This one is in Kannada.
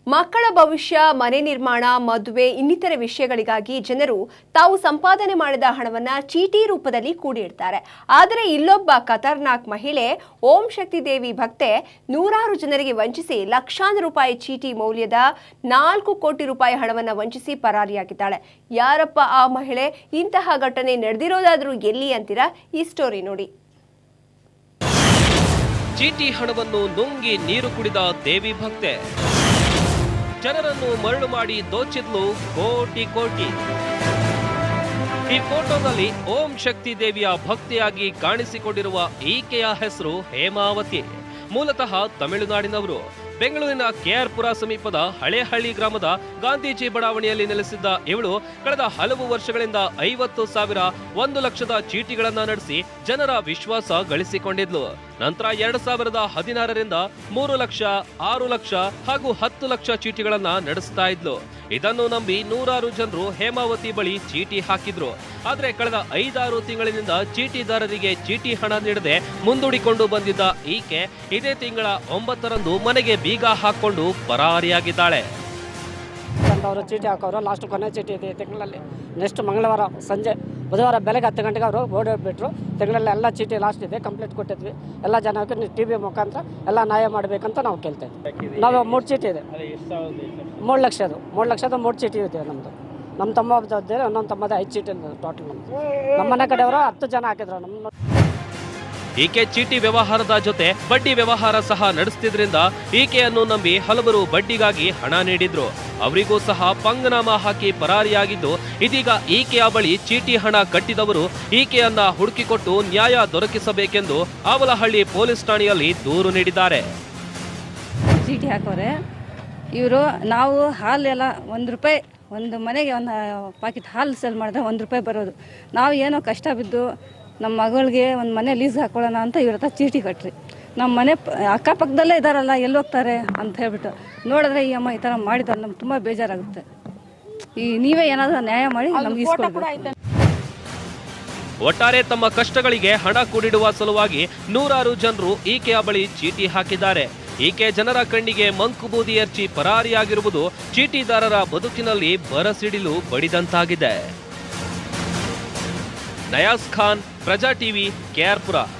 ಮಕ್ಕಳ ಭವಿಷ್ಯ ಮನೆ ನಿರ್ಮಾಣ ಮದುವೆ ಇನ್ನಿತರೆ ವಿಷಯಗಳಿಗಾಗಿ ಜನರು ತಾವು ಸಂಪಾದನೆ ಮಾಡಿದ ಹಣವನ್ನ ಚೀಟಿ ರೂಪದಲ್ಲಿ ಕೂಡಿಡ್ತಾರೆ ಆದರೆ ಇಲ್ಲೊಬ್ಬ ಖತರ್ನಾಕ್ ಮಹಿಳೆ ಓಂ ಶಕ್ತಿ ದೇವಿ ಭಕ್ತೆ ನೂರಾರು ಜನರಿಗೆ ವಂಚಿಸಿ ಲಕ್ಷಾಂತರ ರೂಪಾಯಿ ಚೀಟಿ ಮೌಲ್ಯದ ನಾಲ್ಕು ಕೋಟಿ ರೂಪಾಯಿ ಹಣವನ್ನ ವಂಚಿಸಿ ಪರಾರಿಯಾಗಿದ್ದಾಳೆ ಯಾರಪ್ಪ ಆ ಮಹಿಳೆ ಇಂತಹ ಘಟನೆ ನಡೆದಿರೋದಾದ್ರೂ ಎಲ್ಲಿ ಅಂತೀರಾ ಈ ಸ್ಟೋರಿ ನೋಡಿ ಚೀಟಿ ಹಣವನ್ನು ನುಂಗಿ ನೀರು ಕುಡಿದ ದೇವಿ ಭಕ್ತೆ ಜನರನ್ನು ಮರಳು ಮಾಡಿ ದೋಚಿದ್ಲು ಕೋಟಿ ಕೋಟಿ ಈ ಫೋಟೋದಲ್ಲಿ ಓಂ ಶಕ್ತಿ ದೇವಿಯ ಭಕ್ತಿಯಾಗಿ ಕಾಣಿಸಿಕೊಂಡಿರುವ ಈಕೆಯ ಹೆಸರು ಹೇಮಾವತಿ ಮೂಲತಃ ತಮಿಳುನಾಡಿನವರು ಬೆಂಗಳೂರಿನ ಕೆಆರ್ಪುರ ಸಮೀಪದ ಹಳೇಹಳ್ಳಿ ಗ್ರಾಮದ ಗಾಂಧೀಜಿ ಬಡಾವಣೆಯಲ್ಲಿ ನೆಲೆಸಿದ್ದ ಇವಳು ಕಳೆದ ಹಲವು ವರ್ಷಗಳಿಂದ ಐವತ್ತು ಸಾವಿರ ಒಂದು ಲಕ್ಷದ ಚೀಟಿಗಳನ್ನ ನಡೆಸಿ ಜನರ ವಿಶ್ವಾಸ ಗಳಿಸಿಕೊಂಡಿದ್ಲು ನಂತರ ಎರಡ್ ಸಾವಿರದ ಹದಿನಾರರಿಂದ ಮೂರು ಲಕ್ಷ ಆರು ಲಕ್ಷ ಹಾಗೂ ಹತ್ತು ಲಕ್ಷ ಚೀಟಿಗಳನ್ನ ನಡೆಸ್ತಾ ಇದ್ಲು ಇದನ್ನು ನಂಬಿ ನೂರಾರು ಜನರು ಹೇಮಾವತಿ ಬಳಿ ಚೀಟಿ ಹಾಕಿದ್ರು ಆದ್ರೆ ಕಳೆದ ಐದಾರು ತಿಂಗಳಿನಿಂದ ಚೀಟಿದಾರರಿಗೆ ಚೀಟಿ ಹಣ ನೀಡದೆ ಮುಂದೂಡಿಕೊಂಡು ಬಂದಿದ್ದ ಈಕೆ ಇದೇ ತಿಂಗಳ ಒಂಬತ್ತರಂದು ಮನೆಗೆ ಬೀಗ ಹಾಕೊಂಡು ಪರಾರಿಯಾಗಿದ್ದಾಳೆ ಅಂತವರು ಚೀಟಿ ಹಾಕೋರು ಲಾಸ್ಟ್ ಕೊನೆ ಚೀಟಿ ಇದೆ ಈ ತಿಂಗಳಲ್ಲಿ ನೆಕ್ಸ್ಟ್ ಮಂಗಳವಾರ ಸಂಜೆ ಬುಧವಾರ ಬೆಳಗ್ಗೆ ಹತ್ತು ಗಂಟೆಗೆ ಅವರು ಬೋರ್ಡ್ ಬಿಟ್ಟರು ತಿಂಗಳಲ್ಲಿ ಎಲ್ಲ ಚೀಟಿ ಲಾಸ್ಟ್ ಇದೆ ಕಂಪ್ಲೀಟ್ ಕೊಟ್ಟಿದ್ವಿ ಎಲ್ಲ ಜನಕ್ಕೆ ನೀವು ಟಿ ವಿ ಮುಖಾಂತರ ಎಲ್ಲ ನ್ಯಾಯ ಮಾಡಬೇಕಂತ ನಾವು ಕೇಳ್ತಾ ಇದ್ವಿ ನಾವು ಮೂರು ಚೀಟಿ ಇದೆ ಮೂರು ಲಕ್ಷದು ಮೂರು ಲಕ್ಷದ ಮೂರು ಚೀಟಿ ಇದೆ ನಮ್ಮದು ನಮ್ಮ ತಮ್ಮ ಒಬ್ಬದ್ದೆ ಇನ್ನೊಂದು ತಮ್ಮದ ಐದು ಚೀಟಿ ಟೋಟಲ್ ನಮ್ಮದು ನಮ್ಮ ಮನೆ ಕಡೆಯವರು ಹತ್ತು ಜನ ಹಾಕಿದ್ರು ನಮ್ಮ ಈಕೆ ಚೀಟಿ ವ್ಯವಹಾರದ ಜೊತೆ ಬಡ್ಡಿ ವ್ಯವಹಾರ ಸಹ ನಡೆಸ್ತಿದ್ರಿಂದ ಈಕೆಯನ್ನು ನಂಬಿ ಹಲವರು ಬಡ್ಡಿಗಾಗಿ ಹಣ ನೀಡಿದ್ರು ಅವರಿಗೂ ಸಹ ಪಂಗನಾಮ ಹಾಕಿ ಪರಾರಿಯಾಗಿದ್ದು ಇದೀಗ ಈಕೆಯ ಬಳಿ ಚೀಟಿ ಹಣ ಕಟ್ಟಿದವರು ಈಕೆಯನ್ನ ಹುಡುಕಿಕೊಟ್ಟು ನ್ಯಾಯ ದೊರಕಿಸಬೇಕೆಂದು ಆವಲಹಳ್ಳಿ ಪೊಲೀಸ್ ಠಾಣೆಯಲ್ಲಿ ದೂರು ನೀಡಿದ್ದಾರೆ ಚೀಟಿ ಹಾಕೋರೆ ಇವರು ನಾವು ಹಾಲೆಲ್ಲ ಒಂದು ರೂಪಾಯಿ ಒಂದು ಮನೆಗೆ ಒಂದು ಪಾಕೆಟ್ ಹಾಲು ಸೇಲ್ ಮಾಡಿದ್ರೆ ಒಂದು ರೂಪಾಯಿ ಬರೋದು ನಾವು ಏನೋ ಕಷ್ಟ ಬಿದ್ದು ನಮ್ಮ ಮಗಳಿಗೆ ಒಂದು ಮನೆ ಲೀಸ್ ಹಾಕೊಳ್ಳೋಣ ಅಂತ ಇವ್ರ ಹತ್ರ ಚೀಟಿ ಕಟ್ರಿ ನಮ್ಮ ಮನೆ ಪ- ಅಕ್ಕಪಕ್ಕದಲ್ಲೇ ಇದ್ದಾರಲ್ಲ ಎಲ್ಲಿ ಹೋಗ್ತಾರೆ ಅಂತ ಹೇಳ್ಬಿಟ್ಟು ನೋಡಿದ್ರೆ ಈ ಅಮ್ಮ ಈ ಥರ ಮಾಡಿದ್ದಾರೆ ನಮ್ಗೆ ತುಂಬ ಬೇಜಾರಾಗುತ್ತೆ ಈ ನೀವೇ ಏನಾದರೂ ನ್ಯಾಯ ಮಾಡಿ ನಮ್ಗೆ ಇಸ್ಕೊಡ್ಬೇಕು ಒಟ್ಟಾರೆ ತಮ್ಮ ಕಷ್ಟಗಳಿಗೆ ಹಣ ಕೂಡಿಡುವ ಸಲುವಾಗಿ ನೂರಾರು ಜನರು ಈಕೆಯ ಬಳಿ ಚೀಟಿ ಹಾಕಿದ್ದಾರೆ ಈಕೆ ಜನರ ಕಣ್ಣಿಗೆ ಮಂಕು ಬೂದಿ ಎರಚಿ ಪರಾರಿಯಾಗಿರುವುದು ಚೀಟಿದಾರರ ಬದುಕಿನಲ್ಲಿ ಬರಸಿಡಿಲು ಬಡಿದಂತಾಗಿದೆ ನಯಾಸ್ ಖಾನ್ ಪ್ರಜಾ ಟಿವಿ ಕೆಆರ್ಪುರ